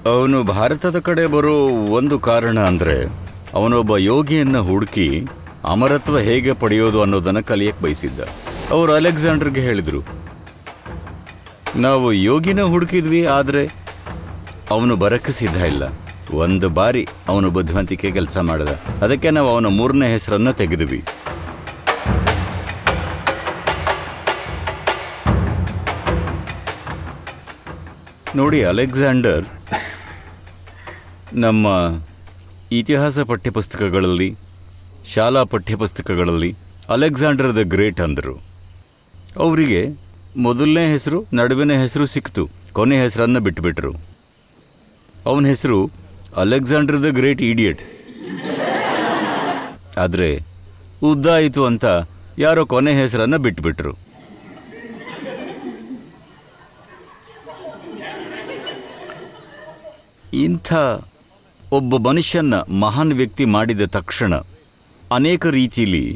ಅವನು ಭಾರತದ ಕಡೆ ಬರೋ ಒಂದು ಕಾರಣ ಅಂದರೆ ಅವನೊಬ್ಬ ಯೋಗಿಯನ್ನು ಹುಡುಕಿ ಅಮರತ್ವ ಹೇಗೆ ಪಡೆಯೋದು ಅನ್ನೋದನ್ನು ಕಲಿಯಕ್ಕೆ ಬಯಸಿದ್ದ ಅವರು ಅಲೆಕ್ಸಾಂಡರ್ಗೆ ಹೇಳಿದರು ನಾವು ಯೋಗಿನ ಹುಡುಕಿದ್ವಿ ಆದರೆ ಅವನು ಬರಕ್ಕೆ ಸಿದ್ಧ ಇಲ್ಲ ಒಂದು ಬಾರಿ ಅವನು ಬುದ್ಧಿವಂತಿಕೆ ಕೆಲಸ ಮಾಡಿದ ಅದಕ್ಕೆ ನಾವು ಅವನ ಮೂರನೇ ಹೆಸರನ್ನು ತೆಗೆದ್ವಿ ನೋಡಿ ಅಲೆಕ್ಸಾಂಡರ್ ನಮ್ಮ ಇತಿಹಾಸ ಪಠ್ಯಪುಸ್ತಕಗಳಲ್ಲಿ ಶಾಲಾ ಪಠ್ಯಪುಸ್ತಕಗಳಲ್ಲಿ ಅಲೆಕ್ಸಾಂಡರ್ ದ ಗ್ರೇಟ್ ಅಂದರು ಅವರಿಗೆ ಮೊದಲನೇ ಹೆಸರು ನಡುವಿನ ಹೆಸರು ಸಿಕ್ತು ಕೊನೆ ಹೆಸರನ್ನು ಬಿಟ್ಟುಬಿಟ್ರು ಅವನ ಹೆಸರು ಅಲೆಕ್ಸಾಂಡರ್ ದ ಗ್ರೇಟ್ ಇಡಿಯಟ್ ಆದರೆ ಉದ್ದ ಆಯಿತು ಅಂತ ಯಾರೋ ಕೊನೆ ಹೆಸರನ್ನು ಬಿಟ್ಬಿಟ್ರು ಇಂಥ ಒಬ್ಬ ಮನುಷ್ಯನ ಮಹಾನ್ ವ್ಯಕ್ತಿ ಮಾಡಿದ ತಕ್ಷಣ ಅನೇಕ ರೀತಿಯಲ್ಲಿ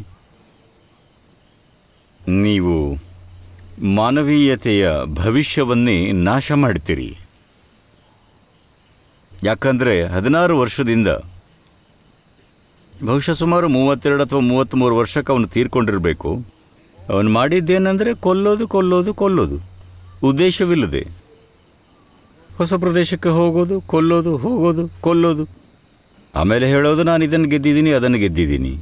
ನೀವು ಮಾನವೀಯತೆಯ ಭವಿಷ್ಯವನ್ನೇ ನಾಶ ಮಾಡ್ತೀರಿ ಯಾಕಂದರೆ ಹದಿನಾರು ವರ್ಷದಿಂದ ಬಹುಶಃ ಸುಮಾರು ಮೂವತ್ತೆರಡು ಅಥವಾ ಮೂವತ್ತ್ಮೂರು ವರ್ಷಕ್ಕೆ ಅವನು ತೀರ್ಕೊಂಡಿರಬೇಕು ಅವನು ಮಾಡಿದ್ದೇನೆಂದರೆ ಕೊಲ್ಲೋದು ಕೊಲ್ಲೋದು ಕೊಲ್ಲೋದು ಉದ್ದೇಶವಿಲ್ಲದೆ ಹೊಸ ಪ್ರದೇಶಕ್ಕೆ ಹೋಗೋದು ಕೊಲ್ಲೋದು ಹೋಗೋದು ಕೊಲ್ಲೋದು ಆಮೇಲೆ ಹೇಳೋದು ನಾನು ಇದನ್ನು ಗೆದ್ದಿದ್ದೀನಿ ಅದನ್ನು ಗೆದ್ದಿದ್ದೀನಿ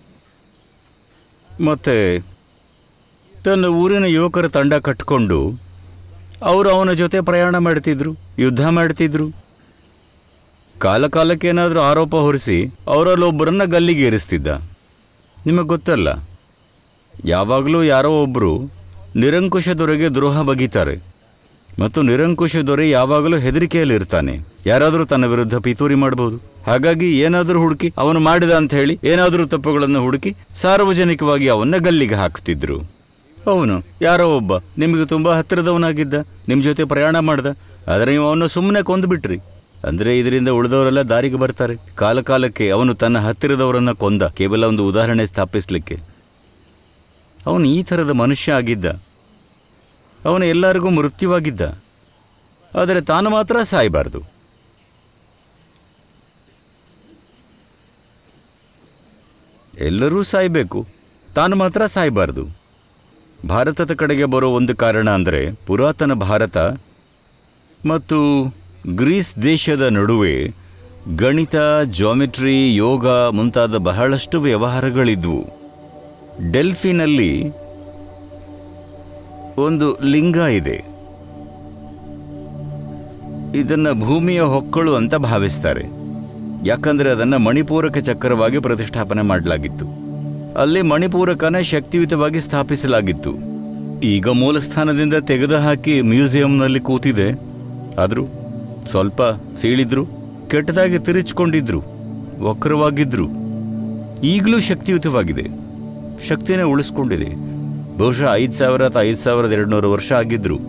ಮತ್ತು ತನ್ನ ಊರಿನ ಯುವಕರ ತಂಡ ಕಟ್ಕೊಂಡು ಅವರು ಅವನ ಜೊತೆ ಪ್ರಯಾಣ ಮಾಡ್ತಿದ್ರು ಯುದ್ಧ ಮಾಡ್ತಿದ್ರು ಕಾಲ ಕಾಲಕ್ಕೇನಾದರೂ ಆರೋಪ ಹೊರಿಸಿ ಅವರಲ್ಲೊಬ್ಬರನ್ನ ಗಲ್ಲಿಗೇರಿಸ್ತಿದ್ದ ನಿಮಗೆ ಗೊತ್ತಲ್ಲ ಯಾವಾಗಲೂ ಯಾರೋ ಒಬ್ಬರು ನಿರಂಕುಶ ದೊರೆಗೆ ದ್ರೋಹ ಬಗೀತಾರೆ ಮತ್ತು ನಿರಂಕುಶ ದೊರೆ ಯಾವಾಗಲೂ ಹೆದರಿಕೆಯಲ್ಲಿರ್ತಾನೆ ಯಾರಾದರೂ ತನ್ನ ವಿರುದ್ಧ ಪಿತೂರಿ ಮಾಡಬಹುದು ಹಾಗಾಗಿ ಏನಾದರೂ ಹುಡುಕಿ ಅವನು ಮಾಡಿದ ಅಂತ ಹೇಳಿ ಏನಾದರೂ ತಪ್ಪುಗಳನ್ನು ಹುಡುಕಿ ಸಾರ್ವಜನಿಕವಾಗಿ ಅವನ್ನ ಗಲ್ಲಿಗೆ ಹಾಕ್ತಿದ್ರು ಅವನು ಯಾರೋ ಒಬ್ಬ ನಿಮಗೆ ತುಂಬ ಹತ್ತಿರದವನಾಗಿದ್ದ ನಿಮ್ಮ ಜೊತೆ ಪ್ರಯಾಣ ಮಾಡ್ದ ಆದರೆ ನೀವು ಅವನು ಸುಮ್ಮನೆ ಕೊಂದುಬಿಟ್ರಿ ಅಂದರೆ ಇದರಿಂದ ಉಳಿದವರೆಲ್ಲ ದಾರಿಗೆ ಬರ್ತಾರೆ ಕಾಲ ಕಾಲಕ್ಕೆ ಅವನು ತನ್ನ ಹತ್ತಿರದವರನ್ನ ಕೊಂದ ಕೇವಲ ಒಂದು ಉದಾಹರಣೆ ಸ್ಥಾಪಿಸಲಿಕ್ಕೆ ಅವನು ಈ ಥರದ ಮನುಷ್ಯ ಆಗಿದ್ದ ಅವನು ಎಲ್ಲರಿಗೂ ಮೃತ್ಯುವಾಗಿದ್ದ ಆದರೆ ತಾನು ಮಾತ್ರ ಸಾಯಬಾರ್ದು ಎಲ್ಲರೂ ಸಾಯಬೇಕು ತಾನು ಮಾತ್ರ ಸಾಯಬಾರ್ದು ಭಾರತದ ಕಡೆಗೆ ಬರೋ ಒಂದು ಕಾರಣ ಅಂದರೆ ಪುರಾತನ ಭಾರತ ಮತ್ತು ಗ್ರೀಸ್ ದೇಶದ ನಡುವೆ ಗಣಿತ ಜಾಮಿಟ್ರಿ ಯೋಗ ಮುಂತಾದ ಬಹಳಷ್ಟು ವ್ಯವಹಾರಗಳಿದ್ವು ಡೆಲ್ಫಿನಲ್ಲಿ ಒಂದು ಲಿಂಗ ಇದೆ ಇದನ್ನ ಭೂಮಿಯ ಹೊಕ್ಕಳು ಅಂತ ಭಾವಿಸ್ತಾರೆ ಯಾಕಂದ್ರೆ ಅದನ್ನ ಮಣಿಪೂರಕ ಚಕ್ರವಾಗಿ ಪ್ರತಿಷ್ಠಾಪನೆ ಮಾಡಲಾಗಿತ್ತು ಅಲ್ಲಿ ಮಣಿಪೂರಕನ ಶಕ್ತಿಯುತವಾಗಿ ಸ್ಥಾಪಿಸಲಾಗಿತ್ತು ಈಗ ಮೂಲಸ್ಥಾನದಿಂದ ತೆಗೆದುಹಾಕಿ ಮ್ಯೂಸಿಯಂನಲ್ಲಿ ಕೂತಿದೆ ಆದರೂ ಸ್ವಲ್ಪ ಸೀಳಿದ್ರು ಕೆಟ್ಟದಾಗಿ ತಿರುಚಿಕೊಂಡಿದ್ರು ವಕ್ರವಾಗಿದ್ರು ಈಗಲೂ ಶಕ್ತಿಯುತವಾಗಿದೆ ಶಕ್ತಿನೇ ಉಳಿಸ್ಕೊಂಡಿದೆ ಬಹುಶಃ ಐದು ಸಾವಿರ ಅಥವಾ ಐದು ಸಾವಿರದ ಎರಡುನೂರು ವರ್ಷ ಆಗಿದ್ರು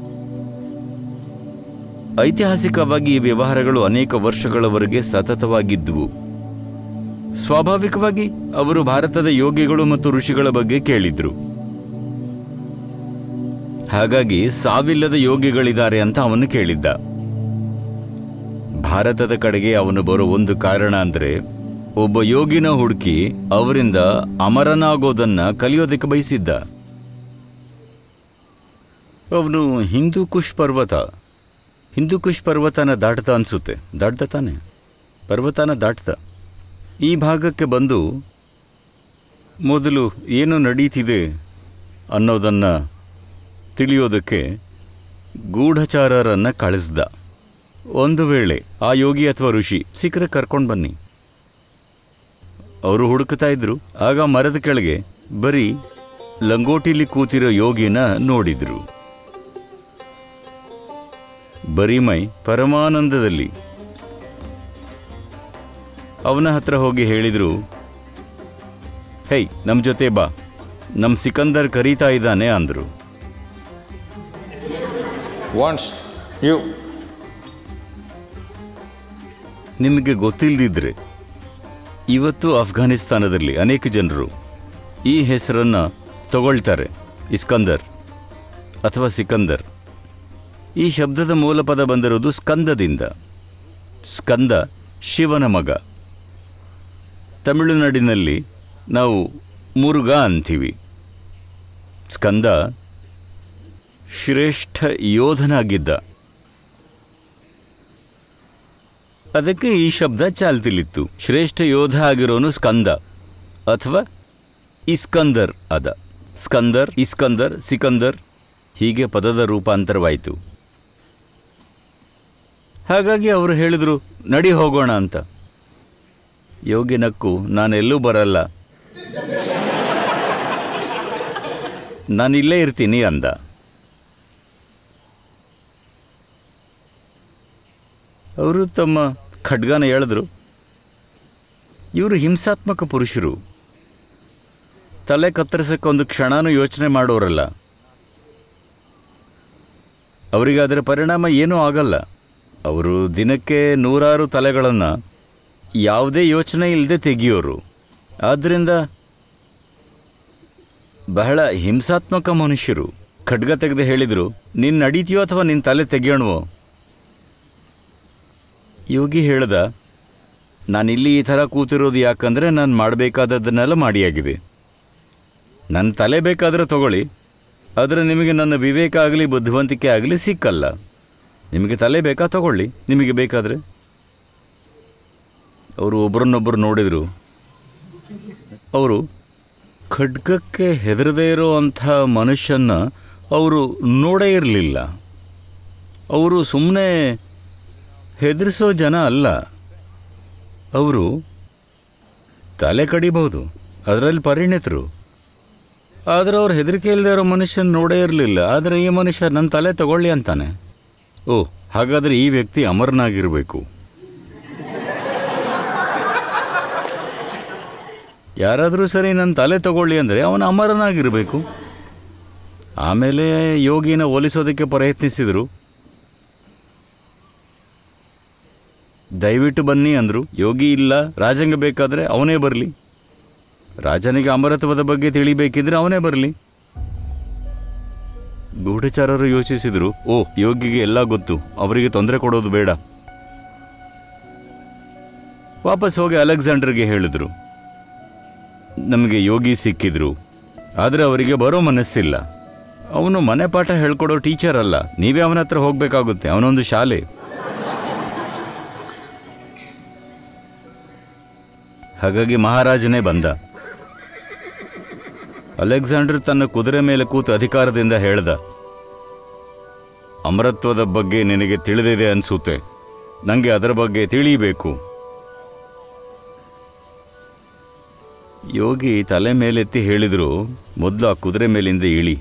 ಐತಿಹಾಸಿಕವಾಗಿ ಈ ವ್ಯವಹಾರಗಳು ಅನೇಕ ವರ್ಷಗಳವರೆಗೆ ಸತತವಾಗಿದ್ದುವು ಸ್ವಾಭಾವಿಕವಾಗಿ ಅವರು ಭಾರತದ ಯೋಗಿಗಳು ಮತ್ತು ಋಷಿಗಳ ಬಗ್ಗೆ ಕೇಳಿದ್ರು ಹಾಗಾಗಿ ಸಾವಿಲ್ಲದ ಯೋಗಿಗಳಿದ್ದಾರೆ ಅಂತ ಅವನು ಕೇಳಿದ್ದ ಭಾರತದ ಕಡೆಗೆ ಅವನು ಬರೋ ಒಂದು ಕಾರಣ ಅಂದ್ರೆ ಒಬ್ಬ ಯೋಗಿನ ಹುಡುಕಿ ಅವರಿಂದ ಅಮರನಾಗೋದನ್ನ ಕಲಿಯೋದಕ್ಕೆ ಬಯಸಿದ್ದ ಅವನು ಹಿಂದೂ ಕುಶ್ ಪರ್ವತ ಹಿಂದೂ ಕುಶ್ ಪರ್ವತನ ದಾಟ್ದ ಅನ್ಸುತ್ತೆ ದಾಟ್ದ ತಾನೆ ಪರ್ವತನ ದಾಟ್ದ ಈ ಭಾಗಕ್ಕೆ ಬಂದು ಮೊದಲು ಏನು ನಡೀತಿದೆ ಅನ್ನೋದನ್ನು ತಿಳಿಯೋದಕ್ಕೆ ಗೂಢಚಾರರನ್ನು ಕಳಿಸ್ದ ಒಂದು ವೇಳೆ ಆ ಯೋಗಿ ಅಥವಾ ಋಷಿ ಸಿಕ್ಕರೆ ಕರ್ಕೊಂಡು ಬನ್ನಿ ಅವರು ಹುಡುಕ್ತಾ ಇದ್ರು ಆಗ ಮರದ ಕೆಳಗೆ ಬರೀ ಲಂಗೋಟಿಲಿ ಕೂತಿರೋ ಯೋಗಿನ ನೋಡಿದ್ರು ಬರಿಮೈ ಪರಮಾನಂದದಲ್ಲಿ ಅವನ ಹತ್ರ ಹೋಗಿ ಹೇಳಿದ್ರು ಹೇ ನಮ್ಮ ಜೊತೆ ಬಾ ನಮ್ಮ ಸಿಕಂದರ್ ಕರೀತಾ ಇದ್ದಾನೆ ಅಂದರು Once you ನಿಮಗೆ ಗೊತ್ತಿಲ್ಲದಿದ್ರೆ ಇವತ್ತು ಅಫ್ಘಾನಿಸ್ತಾನದಲ್ಲಿ ಅನೇಕ ಜನರು ಈ ಹೆಸರನ್ನು ತಗೊಳ್ತಾರೆ ಇಸ್ಕಂದರ್ ಅಥವಾ ಸಿಕಂದರ್ ಈ ಶಬ್ದದ ಮೂಲ ಪದ ಬಂದಿರೋದು ಸ್ಕಂದದಿಂದ ಸ್ಕಂದ ಶಿವನ ಮಗ ತಮಿಳುನಾಡಿನಲ್ಲಿ ನಾವು ಮುರುಘಾ ಅಂತೀವಿ ಸ್ಕಂದ ಶ್ರೇಷ್ಠ ಯೋಧನಾಗಿದ್ದ ಅದಕ್ಕೆ ಈ ಶಬ್ದ ಚಾಲ್ತಿಲಿತ್ತು ಶ್ರೇಷ್ಠ ಯೋಧ ಆಗಿರೋನು ಸ್ಕಂದ ಅಥವಾ ಇಸ್ಕಂದರ್ ಅದ ಸ್ಕಂದರ್ ಇಸ್ಕಂದರ್ ಸಿಕಂದರ್ ಹೀಗೆ ಪದದ ರೂಪಾಂತರವಾಯಿತು ಹಾಗಾಗಿ ಅವರು ಹೇಳಿದರು ನಡಿ ಹೋಗೋಣ ಅಂತ ಯೋಗಿ ನಕ್ಕು ನಾನೆಲ್ಲೂ ಬರಲ್ಲ ನಾನಿಲ್ಲೇ ಇರ್ತೀನಿ ಅಂದ ಅವರು ತಮ್ಮ ಖಡ್ಗಾನ ಎಳೆದ್ರು ಇವರು ಹಿಂಸಾತ್ಮಕ ಪುರುಷರು ತಲೆ ಕತ್ತರಿಸಕ್ಕೆ ಒಂದು ಕ್ಷಣನೂ ಯೋಚನೆ ಮಾಡೋರಲ್ಲ ಅವರಿಗೆ ಅದರ ಪರಿಣಾಮ ಏನೂ ಆಗಲ್ಲ ಅವರು ದಿನಕ್ಕೆ ನೂರಾರು ತಲೆಗಳನ್ನು ಯಾವುದೇ ಯೋಚನೆ ಇಲ್ಲದೆ ತೆಗೆಯೋರು ಆದ್ದರಿಂದ ಬಹಳ ಹಿಂಸಾತ್ಮಕ ಮನುಷ್ಯರು ಖಡ್ಗ ತೆಗೆದು ಹೇಳಿದರು ನೀನು ನಡೀತೀಯೋ ಅಥವಾ ನಿನ್ನ ತಲೆ ತೆಗೆಯೋಣವೋ ಯೋಗಿ ಹೇಳ್ದ ನಾನಿಲ್ಲಿ ಈ ಥರ ಕೂತಿರೋದು ಯಾಕಂದರೆ ನಾನು ಮಾಡಬೇಕಾದದ್ದನ್ನೆಲ್ಲ ಮಾಡಿಯಾಗಿದೆ ನನ್ನ ತಲೆ ಬೇಕಾದರೆ ತಗೊಳ್ಳಿ ಆದರೆ ನಿಮಗೆ ನನ್ನ ವಿವೇಕ ಆಗಲಿ ಬುದ್ಧಿವಂತಿಕೆ ಆಗಲಿ ಸಿಕ್ಕಲ್ಲ ನಿಮಗೆ ತಲೆ ಬೇಕಾ ತಗೊಳ್ಳಿ ನಿಮಗೆ ಬೇಕಾದರೆ ಅವರು ಒಬ್ಬರನ್ನೊಬ್ಬರು ನೋಡಿದರು ಅವರು ಖಡ್ಗಕ್ಕೆ ಹೆದರದೇ ಇರೋ ಅಂಥ ಮನುಷ್ಯನ್ನ ಅವರು ನೋಡೇ ಇರಲಿಲ್ಲ ಅವರು ಸುಮ್ಮನೆ ಹೆದರಿಸೋ ಜನ ಅಲ್ಲ ಅವರು ತಲೆ ಕಡಿಬಹುದು ಅದರಲ್ಲಿ ಪರಿಣಿತರು ಆದರೆ ಅವ್ರು ಹೆದರಿಕೆ ಇಲ್ಲದೆ ಇರೋ ಮನುಷ್ಯನ ನೋಡೇ ಇರಲಿಲ್ಲ ಆದರೆ ಈ ಮನುಷ್ಯ ನನ್ನ ತಲೆ ತಗೊಳ್ಳಿ ಅಂತಾನೆ ಓ ಹಾಗಾದರೆ ಈ ವ್ಯಕ್ತಿ ಅಮರನಾಗಿರಬೇಕು ಯಾರಾದರೂ ಸರಿ ನನ್ನ ತಲೆ ತಗೊಳ್ಳಿ ಅಂದರೆ ಅವನು ಅಮರನಾಗಿರಬೇಕು ಆಮೇಲೆ ಯೋಗಿನ ಒಲಿಸೋದಕ್ಕೆ ಪ್ರಯತ್ನಿಸಿದರು ದಯವಿಟ್ಟು ಬನ್ನಿ ಅಂದರು ಯೋಗಿ ಇಲ್ಲ ರಾಜಂಗ ಬೇಕಾದರೆ ಅವನೇ ಬರಲಿ ರಾಜನಿಗೆ ಅಮರತ್ವದ ಬಗ್ಗೆ ತಿಳಿಬೇಕಿದ್ರೆ ಅವನೇ ಬರಲಿ ಗೂಢಚಾರರು ಯೋಚಿಸಿದರು ಓ ಯೋಗಿಗೆ ಎಲ್ಲ ಗೊತ್ತು ಅವರಿಗೆ ತೊಂದರೆ ಕೊಡೋದು ಬೇಡ ವಾಪಸ್ ಹೋಗಿ ಅಲೆಕ್ಸಾಂಡರ್ಗೆ ಹೇಳಿದರು ನಮಗೆ ಯೋಗಿ ಸಿಕ್ಕಿದ್ರು ಆದರೆ ಅವರಿಗೆ ಬರೋ ಮನಸ್ಸಿಲ್ಲ ಅವನು ಮನೆ ಪಾಠ ಹೇಳ್ಕೊಡೋ ಟೀಚರ್ ಅಲ್ಲ ನೀವೇ ಅವನ ಹತ್ರ ಹೋಗಬೇಕಾಗುತ್ತೆ ಅವನೊಂದು ಶಾಲೆ ಹಾಗಾಗಿ ಮಹಾರಾಜನೇ ಬಂದ ಅಲೆಕ್ಸಾಂಡರ್ ತನ್ನ ಕುದುರೆ ಮೇಲೆ ಕೂತು ಅಧಿಕಾರದಿಂದ ಹೇಳ್ದ ಅಮರತ್ವದ ಬಗ್ಗೆ ನಿನಗೆ ತಿಳಿದಿದೆ ಅನ್ಸುತ್ತೆ ನನಗೆ ಅದರ ಬಗ್ಗೆ ತಿಳಿಯಬೇಕು ಯೋಗಿ ತಲೆ ಮೇಲೆತ್ತಿ ಹೇಳಿದ್ರು ಮೊದಲು ಆ ಕುದುರೆ ಮೇಲಿಂದ ಇಳಿ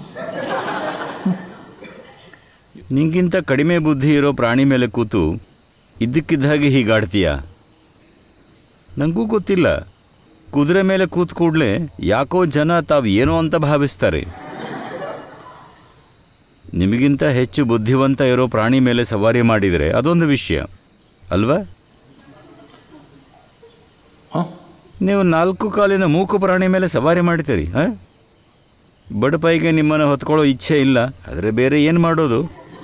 ನಿಂಗಿಂತ ಕಡಿಮೆ ಬುದ್ಧಿ ಇರೋ ಪ್ರಾಣಿ ಮೇಲೆ ಕೂತು ಇದ್ದಕ್ಕಿದ್ದ ಹಾಗೆ ಹೀಗಾಡ್ತೀಯ ನನಗೂ ಗೊತ್ತಿಲ್ಲ ಕುದುರೆ ಮೇಲೆ ಕೂತ್ ಕೂಡಲೇ ಯಾಕೋ ಜನ ತಾವು ಏನೋ ಅಂತ ಭಾವಿಸ್ತಾರೆ ನಿಮಗಿಂತ ಹೆಚ್ಚು ಬುದ್ಧಿವಂತ ಇರೋ ಪ್ರಾಣಿ ಮೇಲೆ ಸವಾರಿ ಮಾಡಿದರೆ ಅದೊಂದು ವಿಷಯ ಅಲ್ವಾ Huh? ನೀವು ನಾಲ್ಕು ಕಾಲಿನ ಮೂಕು ಪ್ರಾಣಿ ಮೇಲೆ ಸವಾರಿ ಮಾಡ್ತೀರಿ ಹಾಂ ಬಡಪಾಯಿಗೆ ನಿಮ್ಮನ್ನು ಹೊತ್ಕೊಳ್ಳೋ ಇಚ್ಛೆ ಇಲ್ಲ ಆದರೆ ಬೇರೆ ಏನು ಮಾಡೋದು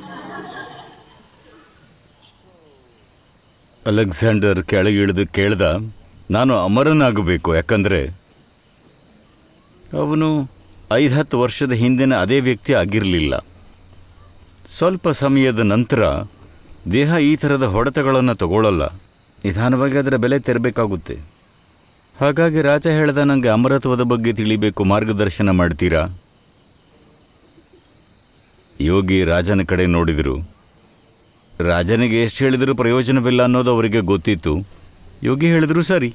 ಅಲೆಕ್ಸಾಂಡರ್ ಕೆಳಗಿಳಿದು ಕೇಳ್ದ ನಾನು ಅಮರನಾಗಬೇಕು ಯಾಕಂದರೆ ಅವನು ಐದು ಹತ್ತು ವರ್ಷದ ಹಿಂದಿನ ಅದೇ ವ್ಯಕ್ತಿ ಆಗಿರಲಿಲ್ಲ ಸ್ವಲ್ಪ ಸಮಯದ ನಂತರ ದೇಹ ಈ ಥರದ ಹೊಡೆತಗಳನ್ನು ತಗೊಳ್ಳಲ್ಲ ನಿಧಾನವಾಗಿ ಅದರ ಬೆಲೆ ತೆರಬೇಕಾಗುತ್ತೆ ಹಾಗಾಗಿ ರಾಜ ಹೇಳ್ದ ನನಗೆ ಅಮರತ್ವದ ಬಗ್ಗೆ ತಿಳಿಬೇಕು ಮಾರ್ಗದರ್ಶನ ಮಾಡ್ತೀರಾ ಯೋಗಿ ರಾಜನ ಕಡೆ ನೋಡಿದರು ರಾಜನಿಗೆ ಎಷ್ಟು ಹೇಳಿದರೂ ಪ್ರಯೋಜನವಿಲ್ಲ ಅನ್ನೋದು ಅವರಿಗೆ ಗೊತ್ತಿತ್ತು ಯೋಗಿ ಹೇಳಿದ್ರು ಸರಿ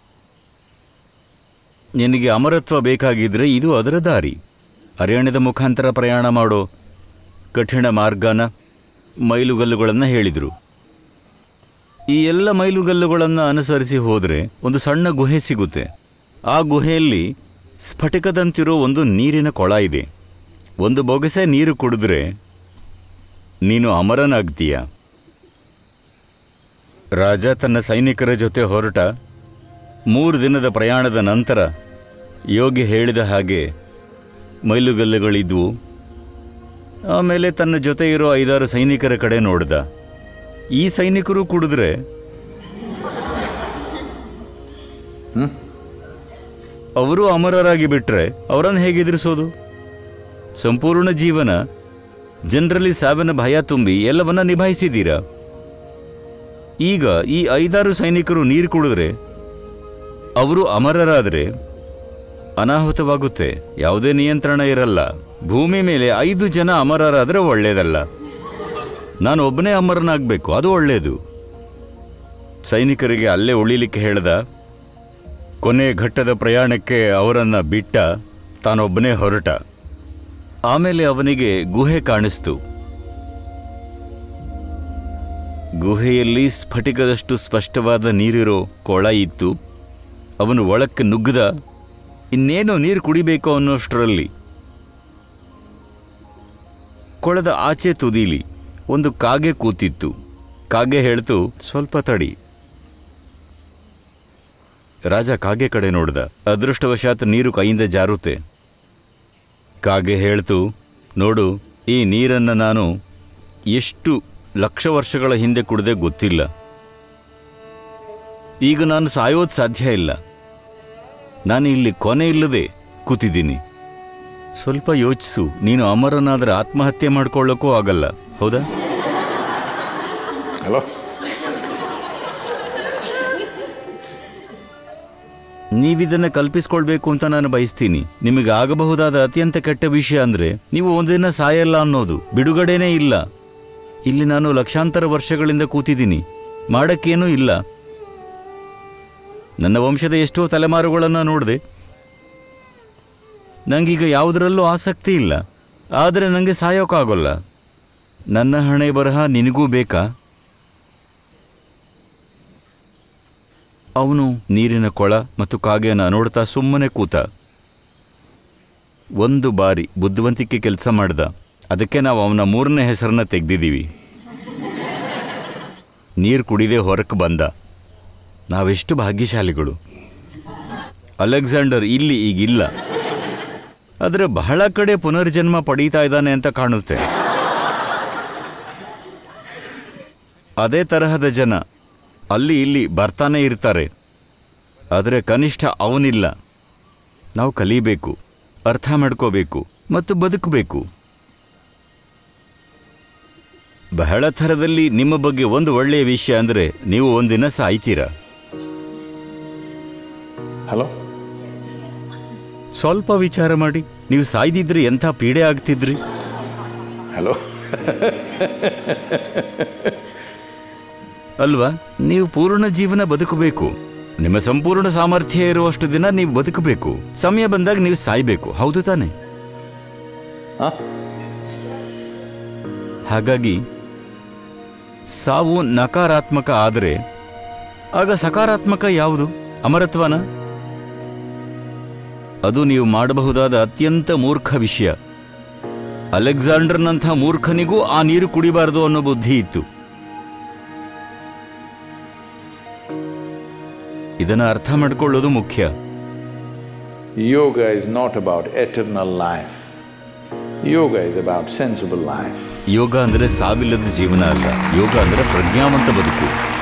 ನಿನಗೆ ಅಮರತ್ವ ಬೇಕಾಗಿದ್ರೆ ಇದು ಅದರ ದಾರಿ ಅರಣ್ಯದ ಮುಖಾಂತರ ಪ್ರಯಾಣ ಮಾಡೋ ಕಠಿಣ ಮಾರ್ಗನ ಮೈಲುಗಲ್ಲುಗಳನ್ನು ಹೇಳಿದರು ಈ ಎಲ್ಲ ಮೈಲುಗಲ್ಲುಗಳನ್ನು ಅನುಸರಿಸಿ ಹೋದರೆ ಒಂದು ಸಣ್ಣ ಗುಹೆ ಸಿಗುತ್ತೆ ಆ ಗುಹೆಯಲ್ಲಿ ಸ್ಫಟಿಕದಂತಿರೋ ಒಂದು ನೀರಿನ ಕೊಳ ಇದೆ ಒಂದು ಬೊಗಸೆ ನೀರು ಕುಡಿದ್ರೆ ನೀನು ಅಮರನಾಗ್ತೀಯ ರಾಜ ತನ್ನ ಸೈನಿಕರ ಜೊತೆ ಹೊರಟ ಮೂರು ದಿನದ ಪ್ರಯಾಣದ ನಂತರ ಯೋಗಿ ಹೇಳಿದ ಹಾಗೆ ಮೈಲುಗಲ್ಲುಗಳಿದ್ವು ಆಮೇಲೆ ತನ್ನ ಜೊತೆ ಇರೋ ಐದಾರು ಸೈನಿಕರ ಕಡೆ ನೋಡ್ದ ಈ ಸೈನಿಕರು ಕುಡಿದ್ರೆ ಅವರು ಅಮರರಾಗಿ ಬಿಟ್ರೆ ಅವರನ್ನು ಹೇಗೆ ಎದುರಿಸೋದು ಸಂಪೂರ್ಣ ಜೀವನ ಜನರಲ್ಲಿ ಸಾವಿನ ಭಯ ತುಂಬಿ ಎಲ್ಲವನ್ನ ನಿಭಾಯಿಸಿದ್ದೀರಾ ಈಗ ಈ ಐದಾರು ಸೈನಿಕರು ನೀರು ಕುಡಿದ್ರೆ ಅವರು ಅಮರರಾದರೆ ಅನಾಹುತವಾಗುತ್ತೆ ಯಾವುದೇ ನಿಯಂತ್ರಣ ಇರಲ್ಲ ಭೂಮಿ ಮೇಲೆ ಐದು ಜನ ಅಮರರಾದರೆ ಒಳ್ಳೆಯದಲ್ಲ ನಾನು ಒಬ್ಬನೇ ಅಮರನಾಗಬೇಕು ಅದು ಒಳ್ಳೆಯದು ಸೈನಿಕರಿಗೆ ಅಲ್ಲೇ ಉಳಿಲಿಕ್ಕೆ ಹೇಳ್ದ ಕೊನೆ ಘಟ್ಟದ ಪ್ರಯಾಣಕ್ಕೆ ಅವರನ್ನ ಬಿಟ್ಟ ತಾನೊಬ್ಬನೇ ಹೊರಟ ಆಮೇಲೆ ಅವನಿಗೆ ಗುಹೆ ಕಾಣಿಸ್ತು ಗುಹೆಯಲ್ಲಿ ಸ್ಫಟಿಕದಷ್ಟು ಸ್ಪಷ್ಟವಾದ ನೀರಿರೋ ಕೊಳ ಇತ್ತು ಅವನು ಒಳಕ್ಕೆ ನುಗ್ಗದ ಇನ್ನೇನು ನೀರು ಕುಡಿಬೇಕು ಅನ್ನೋಷ್ಟರಲ್ಲಿ ಕೊಳದ ಆಚೆ ತುದೀಲಿ ಒಂದು ಕಾಗೆ ಕೂತಿತ್ತು ಕಾಗೆ ಹೇಳ್ತು ಸ್ವಲ್ಪ ತಡಿ ರಾಜ ಕಾಗೆ ಕಡೆ ನೋಡ್ದ ಅದೃಷ್ಟವಶಾತ್ ನೀರು ಕೈಯಿಂದ ಜಾರುತ್ತೆ ಕಾಗೆ ಹೇಳ್ತು ನೋಡು ಈ ನೀರನ್ನು ನಾನು ಎಷ್ಟು ಲಕ್ಷ ವರ್ಷಗಳ ಹಿಂದೆ ಕುಡ್ದೆ ಗೊತ್ತಿಲ್ಲ ಈಗ ನಾನು ಸಾಯೋದು ಸಾಧ್ಯ ಇಲ್ಲ ನಾನು ಇಲ್ಲಿ ಕೊನೆ ಇಲ್ಲದೆ ಕೂತಿದ್ದೀನಿ ಸ್ವಲ್ಪ ಯೋಚಿಸು ನೀನು ಅಮರನಾದ್ರೆ ಆತ್ಮಹತ್ಯೆ ಮಾಡ್ಕೊಳ್ಳೋಕ್ಕೂ ಆಗಲ್ಲ ಹೌದಾ Hello? ನೀವಿದನ್ನು ಕಲ್ಪಿಸ್ಕೊಳ್ಬೇಕು ಅಂತ ನಾನು ಬಯಸ್ತೀನಿ ನಿಮಗೆ ಆಗಬಹುದಾದ ಅತ್ಯಂತ ಕೆಟ್ಟ ವಿಷಯ ಅಂದ್ರೆ ನೀವು ಒಂದಿನ ಸಾಯಲ್ಲ ಅನ್ನೋದು ಬಿಡುಗಡೆನೇ ಇಲ್ಲ ಇಲ್ಲಿ ನಾನು ಲಕ್ಷಾಂತರ ವರ್ಷಗಳಿಂದ ಕೂತಿದ್ದೀನಿ ಮಾಡಕ್ಕೇನೂ ಇಲ್ಲ ನನ್ನ ವಂಶದ ಎಷ್ಟೋ ತಲೆಮಾರುಗಳನ್ನು ನೋಡಿದೆ ನಂಗೀಗ ಯಾವುದರಲ್ಲೂ ಆಸಕ್ತಿ ಇಲ್ಲ ಆದರೆ ನನಗೆ ಸಾಯೋಕ್ಕಾಗೋಲ್ಲ ನನ್ನ ಹಣೆ ಬರಹ ನಿನಗೂ ಬೇಕಾ ಅವನು ನೀರಿನ ಕೊಳ ಮತ್ತು ಕಾಗೆನ ನೋಡ್ತಾ ಸುಮ್ಮನೆ ಕೂತ ಒಂದು ಬಾರಿ ಬುದ್ಧಿವಂತಿಕೆ ಕೆಲಸ ಮಾಡ್ದ ಅದಕ್ಕೆ ನಾವು ಅವನ ಮೂರನೇ ಹೆಸರನ್ನ ತೆಗೆದಿದ್ದೀವಿ ನೀರು ಕುಡಿದೇ ಹೊರಕ್ಕೆ ಬಂದ ನಾವೆಷ್ಟು ಭಾಗ್ಯಶಾಲಿಗಳು ಅಲೆಕ್ಸಾಂಡರ್ ಇಲ್ಲಿ ಈಗಿಲ್ಲ ಆದರೆ ಬಹಳ ಕಡೆ ಪುನರ್ಜನ್ಮ ಪಡೀತಾ ಇದ್ದಾನೆ ಅಂತ ಕಾಣುತ್ತೆ ಅದೇ ತರಹದ ಜನ ಅಲ್ಲಿ ಇಲ್ಲಿ ಬರ್ತಾನೆ ಇರ್ತಾರೆ ಆದರೆ ಕನಿಷ್ಠ ಅವನಿಲ್ಲ ನಾವು ಕಲಿಬೇಕು ಅರ್ಥ ಮಾಡ್ಕೋಬೇಕು ಮತ್ತು ಬದುಕಬೇಕು ಬಹಳ ಥರದಲ್ಲಿ ನಿಮ್ಮ ಬಗ್ಗೆ ಒಂದು ಒಳ್ಳೆಯ ವಿಷಯ ಅಂದರೆ ನೀವು ಒಂದಿನ ಸಾಯ್ತೀರಾ Hello? ಸ್ವಲ್ಪ ವಿಚಾರ ಮಾಡಿ ನೀವು ಸಾಯ್ದಿದ್ರೆ ಎಂಥ ಪೀಡೆ ಆಗ್ತಿದ್ರಿ Hello? ಅಲ್ವಾ ನೀವು ಪೂರ್ಣ ಜೀವನ ಬದುಕಬೇಕು ನಿಮ್ಮ ಸಂಪೂರ್ಣ ಸಾಮರ್ಥ್ಯ ಇರುವಷ್ಟು ದಿನ ನೀವು ಬದುಕಬೇಕು ಸಮಯ ಬಂದಾಗ ನೀವು ಸಾಯ್ಬೇಕು ಹೌದು ತಾನೆ Huh? ಹಾಗಾಗಿ ಸಾವು ನಕಾರಾತ್ಮಕ ಆದರೆ ಆಗ ಸಕಾರಾತ್ಮಕ ಯಾವುದು ಅಮರತ್ವನ ಅದು ನೀವು ಮಾಡಬಹುದಾದ ಅತ್ಯಂತ ಮೂರ್ಖ ವಿಷಯ ಅಲೆಕ್ಸಾಂಡರ್ನಂಥ ಮೂರ್ಖನಿಗೂ ಆ ನೀರು ಕುಡಿಬಾರದು ಅನ್ನೋ ಬುದ್ಧಿ ಇತ್ತು ಇದನ್ನು ಅರ್ಥ ಮಾಡ್ಕೊಳ್ಳೋದು ಮುಖ್ಯ Yoga is not about eternal life. Yoga is about sensible life. ಯೋಗ ಅಂದರೆ ಸಾವಿಲ್ಲದ ಜೀವನ ಅಲ್ಲ ಯೋಗ ಅಂದರೆ ಪ್ರಜ್ಞಾವಂತ ಬದುಕು